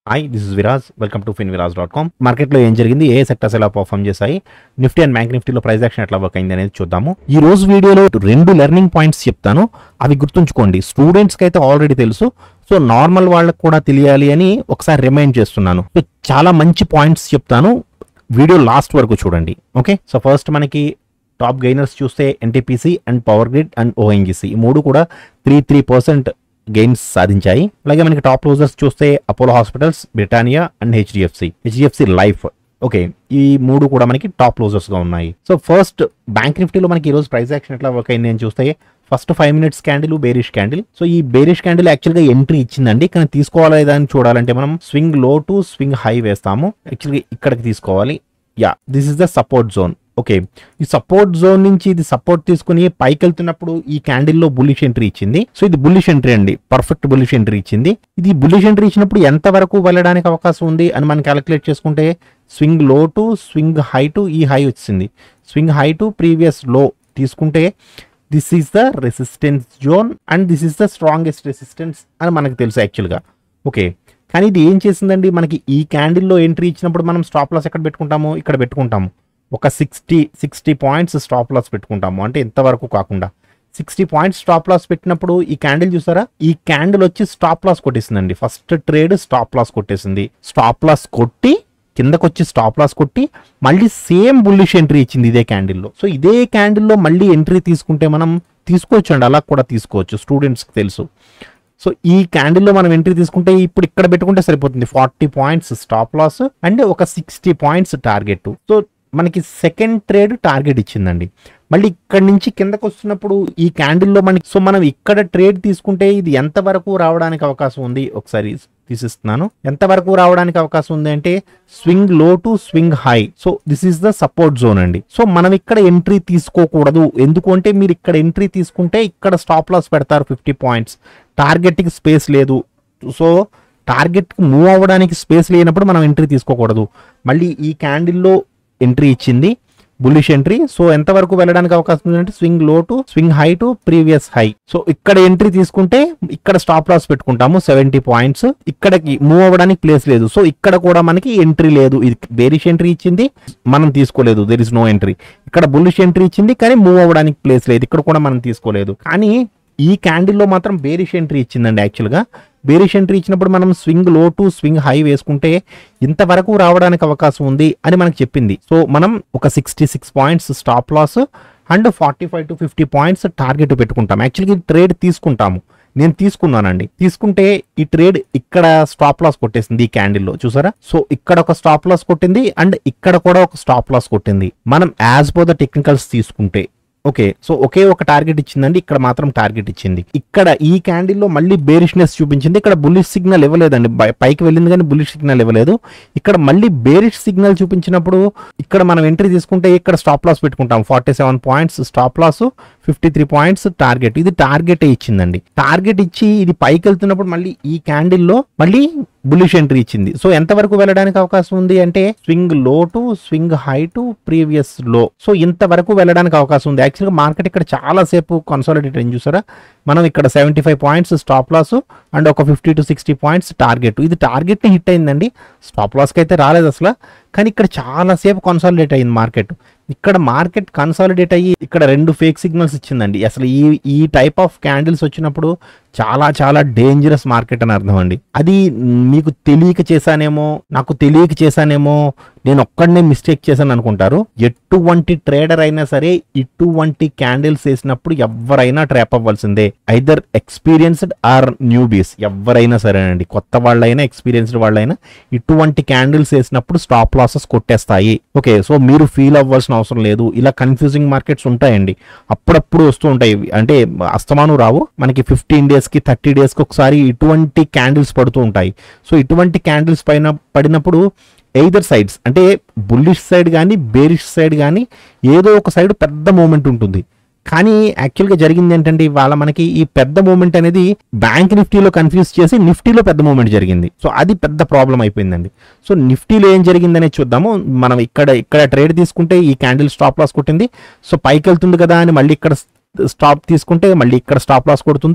Hi this is Viraj welcome to Fin Viraj dot com మార్కెట్లో ఏం జరిగింది ఏ సెక్టర్స్ ఎలా పర్ఫామ్ చేశాయి నిఫ్టీ అండ్ బ్యాంక్ నిఫ్టీలో ప్రైస్ యాక్షన్ ఎట్లా వర్క్ అయింది అనేది చూద్దాము ఈ రోజు వీడియోలో రెండు లెర్నింగ్ పాయింట్స్ చెప్తాను అవి గుర్తుంచుకోండి స్టూడెంట్స్కి అయితే ఆల్రెడీ తెలుసు సో నార్మల్ వాళ్ళకి కూడా తెలియాలి అని ఒకసారి రిమైండ్ చేస్తున్నాను సో చాలా మంచి పాయింట్స్ చెప్తాను వీడియో లాస్ట్ వరకు చూడండి ఓకే సో ఫస్ట్ మనకి టాప్ గెయినర్స్ చూస్తే NTPC and Power Grid and ONGC ఈ మూడు కూడా త్రీ త్రీ పర్సెంట్ గెయిన్స్ సాధించాయి అలాగే మనకి టాప్ క్లోజర్స్ చూస్తే Apollo Hospitals Britannia and HDFC HDFC Life okay ఈ మూడు కూడా మనకి టాప్ క్లోజర్స్ గా ఉన్నాయి సో ఫస్ట్ బ్యాంక్ నిఫ్టీలో మనకి ఈ రోజు ప్రైస్ యాక్షన్ ఎట్లా వర్క్ అయింది అని చూస్తే first five minutes candle bearish candle so ఈ బేరిష్ క్యాండిల్ యాక్చువల్గా ఎంట్రీ ఇచ్చిందండి కానీ తీసుకోవాలా లేదా అని చూడాలంటే మనం swing low to swing high వేస్తాము యాక్చువల్గా ఇక్కడికి తీసుకోవాలి yeah this is the support zone okay ఈ సపోర్ట్ జోన్ నుంచి ఇది సపోర్ట్ తీసుకుని పైకి వెళ్తున్నప్పుడు ఈ క్యాండిల్ లో బుల్లిష్ ఎంట్రీ ఇచ్చింది సో ఇది బుల్లిష్ ఎంట్రీ అండి పర్ఫెక్ట్ బుల్లిష్ ఎంట్రీ ఇచ్చింది ఇది బుల్లిష్ ఎంట్రీ ఇచ్చినప్పుడు ఎంత వరకు వెళ్ళడానికి అవకాశం ఉంది అని మనం క్యాలిక్యులేట్ చేసుకుంటే swing low to swing high to ఈ హై వచ్చింది swing high to previous low తీసుకుంటే this is the resistance zone and this is the strongest resistance అని మనకు తెలుసు యాక్చువల్గా ఓకే కానీ ఇది ఏం చేసిందండి మనకి ఈ క్యాండిల్లో ఎంట్రీ ఇచ్చినప్పుడు మనం స్టాప్ లాస్ ఎక్కడ పెట్టుకుంటాము ఇక్కడ పెట్టుకుంటాము ఒక sixty sixty points stop loss పెట్టుకుంటాము అంటే ఇంతవరకు కాకుండా సిక్స్టీ పాయింట్స్ స్టాప్ లాస్ పెట్టినప్పుడు ఈ క్యాండిల్ చూసారా ఈ క్యాండిల్ వచ్చి స్టాప్ లాస్ కొట్టేసిందండి ఫస్ట్ ట్రేడ్ స్టాప్ లాస్ కొట్టేసింది స్టాప్ లాస్ కొట్టి కిందకు వచ్చి స్టాప్ లాస్ కొట్టి మళ్ళీ సేమ్ బుల్లిష్ ఎంట్రీ ఇచ్చింది ఇదే క్యాండిల్లో సో ఇదే క్యాండిల్లో మళ్ళీ ఎంట్రీ తీసుకుంటే మనం తీసుకోవచ్చు అండి అలా కూడా తీసుకోవచ్చు స్టూడెంట్స్కి తెలుసు సో ఈ క్యాండిల్లో మనం ఎంట్రీ తీసుకుంటే ఇప్పుడు ఇక్కడ పెట్టుకుంటే సరిపోతుంది forty points stop loss and ఒక సిక్స్టీ పాయింట్స్ టార్గెట్ సో మనకి సెకండ్ ట్రేడ్ టార్గెట్ ఇచ్చిందండి మళ్ళీ ఇక్కడ నుంచి కిందకు వస్తున్నప్పుడు ఈ క్యాండిల్లో మనకి సో మనం ఇక్కడ ట్రేడ్ తీసుకుంటే ఇది ఎంత వరకు రావడానికి అవకాశం ఉంది ఒకసారి తీసిస్తున్నాను ఎంత వరకు రావడానికి అవకాశం ఉంది అంటే swing low to swing high so this is the support zone అండి సో మనం ఇక్కడ ఎంట్రీ తీసుకోకూడదు ఎందుకు అంటే మీరు ఇక్కడ ఎంట్రీ తీసుకుంటే ఇక్కడ స్టాప్ లాస్ పెడతారు ఫిఫ్టీ పాయింట్స్ టార్గెట్కి స్పేస్ లేదు సో టార్గెట్కి మూవ్ అవ్వడానికి స్పేస్ లేనప్పుడు మనం ఎంట్రీ తీసుకోకూడదు మళ్ళీ ఈ క్యాండిల్లో ఎంట్రీ ఇచ్చింది బుల్లిష్ ఎంట్రీ సో ఎంత వరకు వెళ్ళడానికి అవకాశం ఉందంటే swing low to swing high to previous high so ఇక్కడ ఎంట్రీ తీసుకుంటే ఇక్కడ స్టాప్ లాస్ పెట్టుకుంటాము సెవెంటీ పాయింట్స్ ఇక్కడికి మూవ్ అవ్వడానికి ప్లేస్ లేదు సో ఇక్కడ కూడా మనకి ఎంట్రీ లేదు ఇది బేరిష్ ఎంట్రీ ఇచ్చింది మనం తీసుకోలేదు దెర్ ఇస్ నో ఎంట్రీ ఇక్కడ బుల్లిష్ ఎంట్రీ ఇచ్చింది కానీ మూవ్ అవ్వడానికి ప్లేస్ లేదు ఇక్కడ కూడా మనం తీసుకోలేదు కానీ ఈ క్యాండిల్లో మాత్రం బేరిష్ ఎంట్రీ ఇచ్చిందండి యాక్చువల్గా బేరిష్ ఎంట్రీ ఇచ్చినప్పుడు మనం swing low to swing high వేసుకుంటే ఇంతవరకు రావడానికి అవకాశం ఉంది అని మనకు చెప్పింది సో మనం ఒక sixty six points stop loss and forty five to fifty points target పెట్టుకుంటాం యాక్చువల్గా ట్రేడ్ తీసుకుంటాము నేను తీసుకున్నానండి తీసుకుంటే ఈ ట్రేడ్ ఇక్కడ స్టాప్ లాస్ కొట్టేసింది ఈ క్యాండిల్లో చూసారా సో ఇక్కడ ఒక స్టాప్ లాస్ కొట్టింది అండ్ ఇక్కడ కూడా ఒక స్టాప్ లాస్ కొట్టింది మనం యాజ్ పర్ ద టెక్నికల్స్ తీసుకుంటే ఓకే సో ఒకే ఒక టార్గెట్ ఇచ్చిందండి ఇక్కడ మాత్రం టార్గెట్ ఇచ్చింది ఇక్కడ ఈ క్యాండిల్లో మళ్ళీ బేరిష్నెస్ చూపించింది ఇక్కడ బుల్లిష్ సిగ్నల్ ఇవ్వలేదండి బై- పైకి వెళ్ళింది కానీ బుల్లిష్ సిగ్నల్ ఇవ్వలేదు ఇక్కడ మళ్ళీ బేరిష్ సిగ్నల్ చూపించినప్పుడు ఇక్కడ మనం ఎంట్రీ తీసుకుంటే ఇక్కడ స్టాప్ లాస్ పెట్టుకుంటాం forty seven points stop loss fifty three points target ఇది టార్గెట్ ఇచ్చిందండి టార్గెట్ ఇచ్చి ఇది పైకి వెళ్తున్నప్పుడు మళ్ళీ ఈ క్యాండిల్లో మళ్ళీ బుల్లిష్ ఎంట్రీ ఇచ్చింది సో ఎంత వరకు వెళ్ళడానికి అవకాశం ఉంది అంటే swing low to swing high to previous low so ఇంత వరకు వెళ్ళడానికి అవకాశం ఉంది యాక్చువల్గా మార్కెట్ ఇక్కడ చాలా సేపు కన్సాలిడేట్ అయింది చూసారా మనం ఇక్కడ seventy five points stop loss and ఒక fifty to sixty points target ఇది టార్గెట్ ని హిట్ అయిందండి స్టాప్ లాస్కి అయితే రాలేదు అసలు కానీ ఇక్కడ చాలా సేపు కన్సాలిడేట్ అయింది మార్కెట్ ఇక్కడ మార్కెట్ కన్సాలిడేట్ అయ్యి ఇక్కడ రెండు ఫేక్ సిగ్నల్స్ ఇచ్చిందండి అసలు ఈ ఈ టైప్ ఆఫ్ క్యాండిల్స్ వచ్చినప్పుడు చాలా చాలా డేంజరస్ మార్కెట్ అని అర్థం అండి అది మీకు తెలియక చేశానేమో నాకు తెలియక చేశానేమో నేను ఒక్కడనే మిస్టేక్ చేశాను అనుకుంటారు ఎటువంటి ట్రేడర్ అయినా సరే ఇటువంటి క్యాండిల్స్ వేసినప్పుడు ఎవరైనా ట్రాప్ అవ్వాల్సిందే ఐదర్ ఎక్స్పీరియన్స్డ్ ఆర్ న్యూబీస్ ఎవరైనా సరేనండి కొత్త వాళ్ళైనా ఎక్స్పీరియన్స్డ్ వాళ్ళైనా ఇటువంటి క్యాండిల్స్ వేసినప్పుడు స్టాప్ లాసెస్ కొట్టేస్తాయి ఓకే సో మీరు ఫీల్ అవ్వాల్సిన అవసరం లేదు ఇలా కన్ఫ్యూజింగ్ మార్కెట్స్ ఉంటాయండి అప్పుడప్పుడు వస్తూ ఉంటాయి ఇవి. అంటే అస్తమాను రావు మనకి ఫిఫ్టీన్ డేస్ కి థర్టీ డేస్ కి ఒకసారి ఇటువంటి క్యాండిల్స్ పడుతూ ఉంటాయి సో ఇటువంటి క్యాండిల్స్ పైన పడినప్పుడు ఎయిదర్ సైడ్స్ అంటే బుల్లిష్ సైడ్ కానీ బేరిష్ సైడ్ కానీ ఏదో ఒక సైడ్ పెద్ద మూమెంట్ ఉంటుంది కానీ యాక్చువల్గా జరిగింది ఏంటంటే ఇవాళ మనకి ఈ పెద్ద మూమెంట్ అనేది బ్యాంక్ నిఫ్టీలో కన్ఫ్యూజ్ చేసి నిఫ్టీలో పెద్ద మూమెంట్ జరిగింది సో అది పెద్ద ప్రాబ్లం అయిపోయిందండి సో నిఫ్టీలో ఏం జరిగిందనేది చూద్దాము మనం ఇక్కడ ఇక్కడ ట్రేడ్ తీసుకుంటే ఈ క్యాండిల్ స్టాప్ లాస్ కొట్టింది సో పైకి వెళ్తుంది కదా అని మళ్ళీ ఇక్కడ స్టాప్ తీసుకుంటే మళ్ళీ ఇక్కడ స్టాప్ లాస్ కొడుతుంది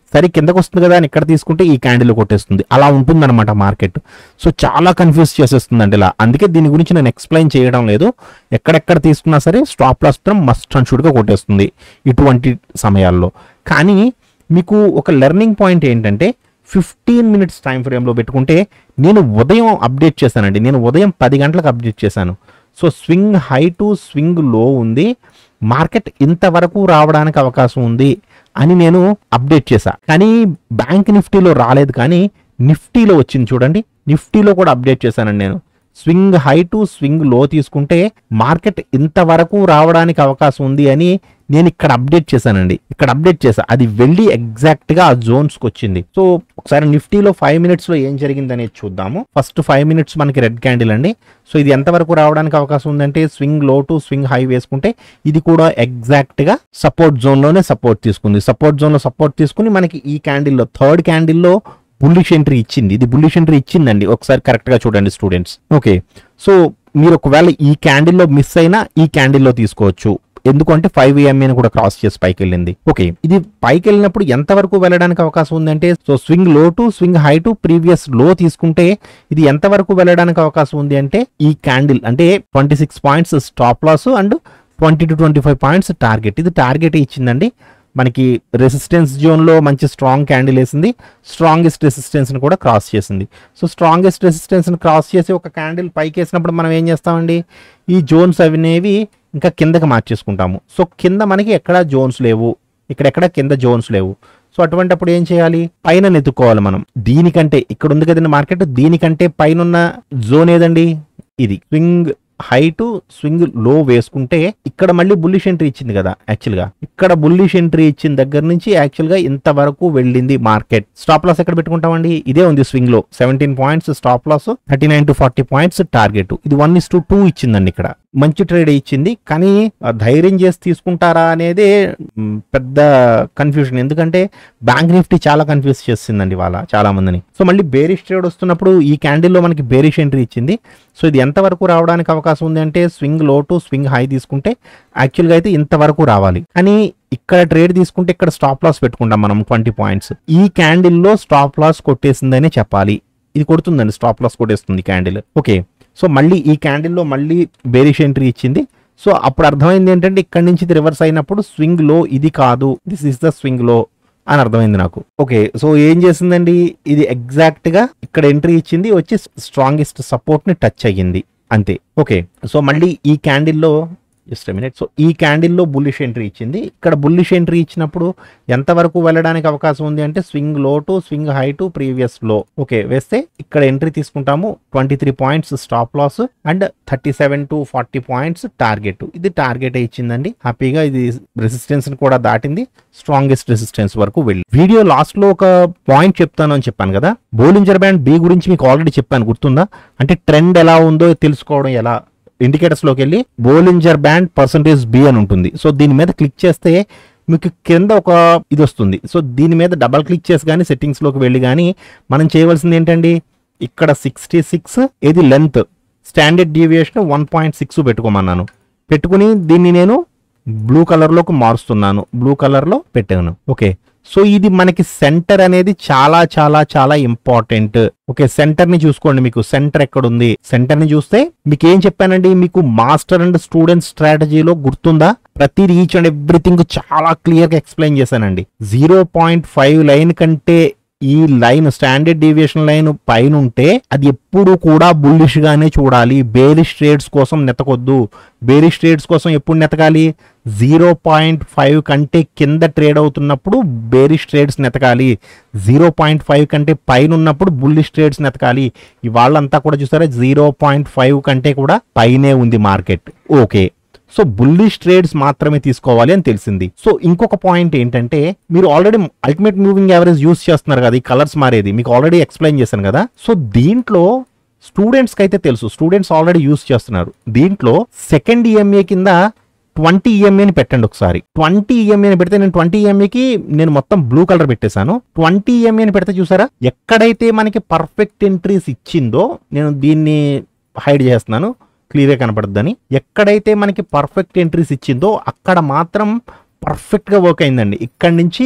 సరే కిందకు వస్తుంది కదా అని ఇక్కడ తీసుకుంటే ఈ క్యాండిల్ కొట్టేస్తుంది అలా ఉంటుందన్నమాట మార్కెట్ సో చాలా కన్ఫ్యూజ్ చేసేస్తుందండి ఇలా అందుకే దీని గురించి నేను ఎక్స్ప్లెయిన్ చేయడం లేదు ఎక్కడెక్కడ తీసుకున్నా సరే స్టాప్ లాస్ మస్ట్ అండ్ షుడ్గా కొట్టేస్తుంది ఇటువంటి సమయాల్లో కానీ మీకు ఒక లెర్నింగ్ పాయింట్ ఏంటంటే ఫిఫ్టీన్ మినిట్స్ టైం ఫ్రేమ్లో పెట్టుకుంటే నేను ఉదయం అప్డేట్ చేశానండి నేను ఉదయం పది గంటలకు అప్డేట్ చేశాను so swing high to swing low ఉంది మార్కెట్ ఇంతవరకు రావడానికి అవకాశం ఉంది అని నేను అప్డేట్ చేశా కానీ బ్యాంక్ నిఫ్టీలో రాలేదు కానీ నిఫ్టీలో వచ్చింది చూడండి నిఫ్టీలో కూడా అప్డేట్ చేశానండి నేను స్వింగ్ హై టు స్వింగ్ లో తీసుకుంటే మార్కెట్ ఇంతవరకు రావడానికి అవకాశం ఉంది అని నేను ఇక్కడ అప్డేట్ చేశానండి ఇక్కడ అప్డేట్ చేశా అది వెళ్ళి ఎగ్జాక్ట్ గా ఆ జోన్స్ కి వచ్చింది సో ఒకసారి నిఫ్టీలో ఫైవ్ మినిట్స్ లో ఏం జరిగింది అనేది చూద్దాము ఫస్ట్ ఫైవ్ మినిట్స్ మనకి రెడ్ క్యాండిల్ అండి సో ఇది ఎంతవరకు రావడానికి అవకాశం ఉందంటే swing low to swing high వేసుకుంటే ఇది కూడా ఎగ్జాక్ట్ గా సపోర్ట్ జోన్ లోనే సపోర్ట్ తీసుకుంది సపోర్ట్ జోన్ లో సపోర్ట్ తీసుకుని మనకి ఈ క్యాండిల్లో థర్డ్ క్యాండిల్లో బుల్లిష్ ఎంట్రీ ఇచ్చింది ఇది బుల్లిష్ ఎంట్రీ ఇచ్చిందండి ఒకసారి కరెక్ట్ గా చూడండి స్టూడెంట్స్ ఓకే సో మీరు ఒకవేళ ఈ క్యాండిల్లో మిస్ అయినా ఈ క్యాండిల్లో తీసుకోవచ్చు ఎందుకంటే ఫైవ్ అని కూడా క్రాస్ చేసి పైకి వెళ్ళింది ఓకే ఇది పైకి వెళ్ళినప్పుడు ఎంత వరకు వెళ్ళడానికి అవకాశం ఉందంటే so swing low to swing high to previous low తీసుకుంటే ఇది ఎంత వరకు వెళ్ళడానికి అవకాశం ఉంది అంటే ఈ క్యాండిల్ అంటే twenty six points stop loss and twenty two twenty five points target ఇది టార్గెట్ ఇచ్చిందండి మనకి రెసిస్టెన్స్ జోన్లో మంచి స్ట్రాంగ్ క్యాండిల్ వేసింది స్ట్రాంగెస్ట్ రెసిస్టెన్స్ని కూడా క్రాస్ చేసింది సో స్ట్రాంగెస్ట్ రెసిస్టెన్స్ని క్రాస్ చేసి ఒక క్యాండిల్ పైకి వేసినప్పుడు మనం ఏం చేస్తామండి ఈ జోన్స్ అనేవి ఇంకా కిందకి మార్చేసుకుంటాము సో కింద మనకి ఎక్కడ జోన్స్ లేవు ఇక్కడెక్కడ కింద జోన్స్ లేవు సో అటువంటిప్పుడు ఏం చేయాలి పైన నెతుక్కోవాలి మనం దీనికంటే ఇక్కడ ఉంది కదండి మార్కెట్ దీనికంటే పైన ఉన్న జోన్ ఏదండి ఇది స్వింగ్ హై టు స్వింగ్ లో వేసుకుంటే ఇక్కడ మళ్ళీ బుల్లిష్ ఎంట్రీ ఇచ్చింది కదా యాక్చువల్ గా ఇక్కడ బుల్లిష్ ఎంట్రీ ఇచ్చిన దగ్గర నుంచి యాక్చువల్ గా ఇంతవరకు వెళ్ళింది మార్కెట్ స్టాప్ లాస్ ఎక్కడ పెట్టుకుంటామండి ఇదే ఉంది swing low seventeen points stop loss thirty nine to forty points target ఇది వన్ ఇస్ టు టూ ఇచ్చిందండి ఇక్కడ మంచి ట్రేడ్ ఇచ్చింది కానీ ఆ ధైర్యం చేసి తీసుకుంటారా అనేది మ్, పెద్ద కన్ఫ్యూజన్ ఎందుకంటే బ్యాంక్ నిఫ్టీ చాలా కన్ఫ్యూజ్ చేసిందండి వాళ్ళ చాలా మందిని సో మళ్ళీ బేరిష్ ట్రేడ్ వస్తున్నప్పుడు ఈ క్యాండిల్లో మనకి బేరిష్ ఎంట్రీ ఇచ్చింది సో ఇది ఎంత వరకు రావడానికి అవకాశం ఉంది అంటే swing low to swing high తీసుకుంటే యాక్చువల్గా అయితే ఇంతవరకు రావాలి కానీ ఇక్కడ ట్రేడ్ తీసుకుంటే ఇక్కడ స్టాప్ లాస్ పెట్టుకుంటాం మనం ట్వంటీ పాయింట్స్ ఈ క్యాండిల్లో స్టాప్ లాస్ కొట్టేసిందనే చెప్పాలి ఇది కొడుతుందండి స్టాప్ లాస్ కొట్టేస్తుంది క్యాండిల్ ఓకే సో మళ్ళీ ఈ క్యాండిల్లో మళ్ళీ బేరిష్ ఎంట్రీ ఇచ్చింది సో అప్పుడు అర్థమైంది ఏంటంటే ఇక్కడ నుంచి ఇది రివర్స్ అయినప్పుడు స్వింగ్ లో ఇది కాదు దిస్ ఇస్ ద స్వింగ్ లో అని అర్థమైంది నాకు ఓకే సో ఏం చేసిందండి ఇది ఎగ్జాక్ట్ గా ఇక్కడ ఎంట్రీ ఇచ్చింది వచ్చి స్ట్రాంగెస్ట్ సపోర్ట్ ని టచ్ అయ్యింది అంతే ఓకే సో మళ్ళీ ఈ క్యాండిల్లో జస్ట్ మినిట్ సో ఈ క్యాండిల్లో బుల్లిష్ ఎంట్రీ ఇచ్చింది ఇక్కడ బుల్లిష్ ఎంట్రీ ఇచ్చినప్పుడు ఎంతవరకు వెళ్ళడానికి అవకాశం ఉంది అంటే swing low to swing high to previous low okay వేస్తే ఇక్కడ ఎంట్రీ తీసుకుంటాము twenty three points stop loss and thirty seven to forty points target ఇది టార్గెట్ ఇచ్చిందండి హ్యాపీగా ఇది రెసిస్టెన్స్ కూడా దాటింది స్ట్రాంగెస్ట్ రెసిస్టెన్స్ వరకు వెళ్ళి వీడియో లాస్ట్ లో ఒక పాయింట్ చెప్తాను అని చెప్పాను కదా బోలింజర్ బ్యాండ్ బి గురించి మీకు ఆల్రెడీ చెప్పాను గుర్తుందా అంటే ట్రెండ్ ఎలా ఉందో తెలుసుకోవడం ఎలా ఇండికేటర్స్ లోకి వెళ్ళి బోలింజర్ బ్యాండ్ పర్సంటేజ్ బి అని ఉంటుంది సో దీని మీద క్లిక్ చేస్తే మీకు కింద ఒక ఇది వస్తుంది సో దీని మీద డబల్ క్లిక్ చేసి కానీ సెట్టింగ్స్ లోకి వెళ్ళి కానీ మనం చేయవలసింది ఏంటండి ఇక్కడ సిక్స్టీ సిక్స్ ఇది length standard deviation one point six పెట్టుకోమన్నాను పెట్టుకుని దీన్ని నేను బ్లూ కలర్లోకి మారుస్తున్నాను బ్లూ కలర్లో పెట్టాను ఓకే సో ఇది మనకి సెంటర్ అనేది చాలా చాలా చాలా ఇంపార్టెంట్ ఓకే సెంటర్ ని చూసుకోండి మీకు సెంటర్ ఎక్కడ ఉంది సెంటర్ ని చూస్తే మీకు ఏం చెప్పానండి మీకు మాస్టర్ అండ్ స్టూడెంట్ స్ట్రాటజీలో గుర్తుందా ప్రతిది ఈచ్ అండ్ ఎవ్రీథింగ్ చాలా క్లియర్ గా ఎక్స్ప్లెయిన్ చేశానండి జీరో పాయింట్ ఫైవ్ లైన్ కంటే ఈ లైన్ స్టాండర్డ్ డీవియేషన్ లైన్ పైన ఉంటే అది ఎప్పుడు కూడా బుల్లిష్ గానే చూడాలి బేరిష్ ట్రేడ్స్ కోసం నెతకొద్దు బేరిష్ ట్రేడ్స్ కోసం ఎప్పుడు నెతకాలి జీరో పాయింట్ ఫైవ్ కంటే కింద ట్రేడ్ అవుతున్నప్పుడు బేరిష్ ట్రేడ్స్ నెతకాలి జీరో పాయింట్ ఫైవ్ కంటే పైన ఉన్నప్పుడు బుల్లిష్ ట్రేడ్స్ నెతకాలి ఇవాళ్ళంతా కూడా చూసారా జీరో పాయింట్ ఫైవ్ కంటే కూడా పైనే ఉంది market okay so bullish trades మాత్రమే తీసుకోవాలి అని తెలిసింది సో ఇంకొక పాయింట్ ఏంటంటే మీరు already ultimate moving average use చేస్తున్నారు కదా ఈ కలర్స్ మారేది మీకు ఆల్రెడీ ఎక్స్ప్లెయిన్ చేశాను కదా సో దీంట్లో స్టూడెంట్స్ కి అయితే తెలుసు స్టూడెంట్స్ ఆల్రెడీ యూస్ చేస్తున్నారు దీంట్లో సెకండ్ ఈఎంఏ కింద ట్వంటీ ఈఎంఏని పెట్టండి ఒకసారి ట్వంటీ ఈఎంఏని పెడితే నేను ట్వంటీ ఈఎంఏకి నేను మొత్తం బ్లూ కలర్ పెట్టేశాను ట్వంటీ ఈఎంఏని పెడితే చూసారా ఎక్కడైతే మనకి పర్ఫెక్ట్ ఎంట్రీస్ ఇచ్చిందో నేను దీన్ని హైడ్ చేస్తున్నాను క్లియర్గా కనపడుద్దని ఎక్కడైతే మనకి పర్ఫెక్ట్ ఎంట్రీస్ ఇచ్చిందో అక్కడ మాత్రం పర్ఫెక్ట్గా వర్క్ అయిందండి ఇక్కడ నుంచి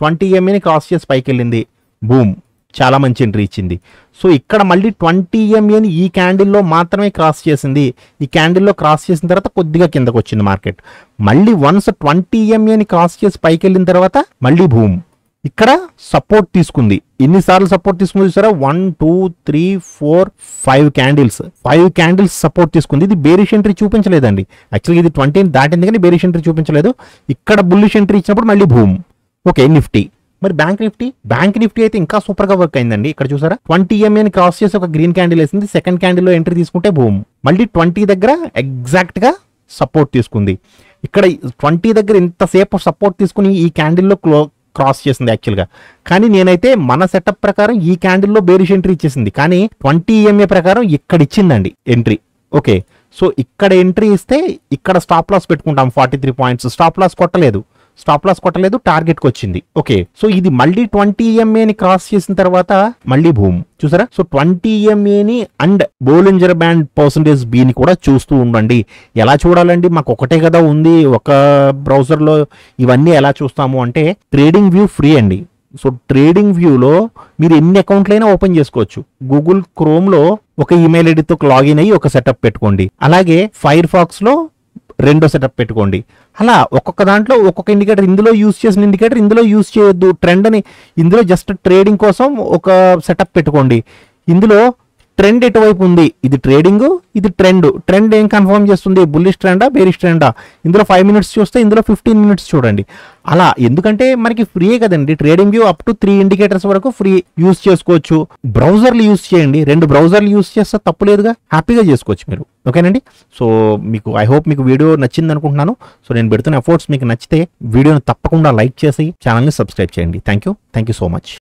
ట్వంటీ ఎంఏని క్రాస్ చేసి పైకి వెళ్ళింది బూమ్ చాలా మంచి ఎంట్రీ ఇచ్చింది సో ఇక్కడ మళ్ళీ ట్వంటీ ఎంఏని ఈ క్యాండిల్లో మాత్రమే క్రాస్ చేసింది ఈ క్యాండిల్లో క్రాస్ చేసిన తర్వాత కొద్దిగా కిందకు వచ్చింది మార్కెట్ మళ్ళీ వన్స్ ట్వంటీ ఎంఏని క్రాస్ చేసి పైకి వెళ్ళిన తర్వాత మళ్ళీ భూమ్ ఇక్కడ సపోర్ట్ తీసుకుంది ఎన్నిసార్లు సపోర్ట్ తీసుకుంది చూసారా one two three four five candles five candles support తీసుకుంది ఇది బేరిష్ ఎంట్రీ చూపించలేదండి యాక్చువల్గా ఇది ట్వంటీ దాటింది కానీ బేరిష్ ఎంట్రీ చూపించలేదు ఇక్కడ బుల్లిష్ ఎంట్రీ ఇచ్చినప్పుడు మళ్ళీ భూమ్ ఓకే నిఫ్టీ మరి బ్యాంక్ నిఫ్టీ బ్యాంక్ నిఫ్టీ అయితే ఇంకా సూపర్ గా వర్క్ అయిందండి ఇక్కడ చూసారా ట్వంటీ ఎంఏని క్రాస్ చేసి ఒక గ్రీన్ క్యాండిల్ వేసింది సెకండ్ క్యాండిల్ లో ఎంట్రీ తీసుకుంటే భూమ్ మళ్ళీ ట్వంటీ దగ్గర ఎగ్జాక్ట్ గా సపోర్ట్ తీసుకుంది ఇక్కడ ట్వంటీ దగ్గర ఇంతసేపు సపోర్ట్ తీసుకుని ఈ క్యాండిల్లో క్లో క్రాస్ చేసింది యాక్చువల్గా కానీ నేనైతే మన సెటప్ ప్రకారం ఈ క్యాండిల్లో బేరిష్ ఎంట్రీ ఇచ్చేసింది కానీ ట్వంటీ ఎంఏ ప్రకారం ఇక్కడ ఇచ్చిందండి ఎంట్రీ ఓకే సో ఇక్కడ ఎంట్రీ ఇస్తే ఇక్కడ స్టాప్ లాస్ పెట్టుకుంటాం forty three points stop loss కొట్టలేదు స్టాప్ లాస్ కొట్టలేదు టార్గెట్ కి వచ్చింది ఓకే సో ఇది మళ్ళీ ట్వంటీ ఎంఏని క్రాస్ చేసిన తర్వాత మళ్ళీ భూమ్ చూసారా సో ట్వంటీ ఎంఏని అండ్ బోలింజర్ బ్యాండ్ పర్సంటేజ్ బీని కూడా చూస్తూ ఉండండి ఎలా చూడాలండి మాకు ఒకటే కదా ఉంది ఒక బ్రౌజర్లో ఇవన్నీ ఎలా చూస్తాము అంటే ట్రేడింగ్ వ్యూ ఫ్రీ అండి సో ట్రేడింగ్ వ్యూలో మీరు ఎన్ని అకౌంట్లైనా ఓపెన్ చేసుకోవచ్చు గూగుల్ క్రోమ్లో ఒక ఈమెయిల్ ఐడితో లాగిన్ అయ్యి ఒక సెటప్ పెట్టుకోండి అలాగే ఫైర్ ఫాక్స్లో రెండో సెటప్ పెట్టుకోండి అలా ఒక్కొక్క దాంట్లో ఒక్కొక్క ఇండికేటర్ ఇందులో యూస్ చేసిన ఇండికేటర్ ఇందులో యూస్ చేయొద్దు ట్రెండ్ అని ఇందులో జస్ట్ ట్రేడింగ్ కోసం ఒక సెటప్ పెట్టుకోండి ఇందులో ట్రెండ్ ఎటువైపు ఉంది ఇది ట్రేడింగ్ ఇది ట్రెండ్ ట్రెండ్ ఏం కన్ఫర్మ్ చేస్తుంది బుల్లిష్ ట్రెండా బేరిష్ ట్రెండా ఇందులో ఫైవ్ మినిట్స్ చూస్తే ఇందులో ఫిఫ్టీన్ మినిట్స్ చూడండి అలా ఎందుకంటే మనకి ఫ్రీ కదండి Trading View up to three indicators వరకు ఫ్రీ యూస్ చేసుకోవచ్చు బ్రౌజర్లు యూస్ చేయండి రెండు బ్రౌజర్లు యూస్ చేస్తే తప్పులేదుగా హ్యాపీగా చేసుకోవచ్చు మీరు ఓకేనండి సో మీకు ఐ హోప్ మీకు వీడియో నచ్చింది అనుకుంటున్నాను సో నేను పెడుతున్న ఎఫర్ట్స్ మీకు నచ్చితే వీడియోని తప్పకుండా లైక్ చేసి ఛానల్ని సబ్స్క్రైబ్ చేయండి thank you thank you so much